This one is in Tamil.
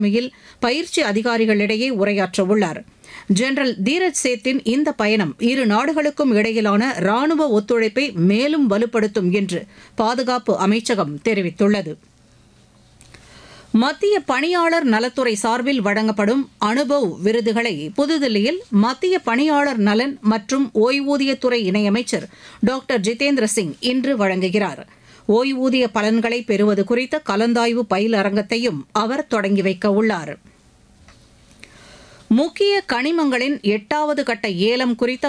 தலைமையில் பயிற்சி அதிகாரிகளிடையே உரையாற்றவுள்ளார் ஜெனரல் தீரஜ் சேத்தின் இந்த பயணம் இரு நாடுகளுக்கும் இடையிலான ராணுவ ஒத்துழைப்பை மேலும் வலுப்படுத்தும் என்று பாதுகாப்பு அமைச்சகம் தெரிவித்துள்ளது மத்திய பணியாளர் நலத்துறை சார்பில் வழங்கப்படும் அனுபவ் விருதுகளை புதுதில்லியில் மத்திய பணியாளர் நலன் மற்றும் ஓய்வூதியத்துறை இணையமைச்சர் டாக்டர் ஜிதேந்திர சிங் இன்று வழங்குகிறார் ஓய்வூதிய பலன்களை பெறுவது குறித்த கலந்தாய்வு பயிலரங்கத்தையும் அவர் தொடங்கி வைக்க உள்ளார் முக்கிய கனிமங்களின் எட்டாவது கட்ட ஏலம் குறித்த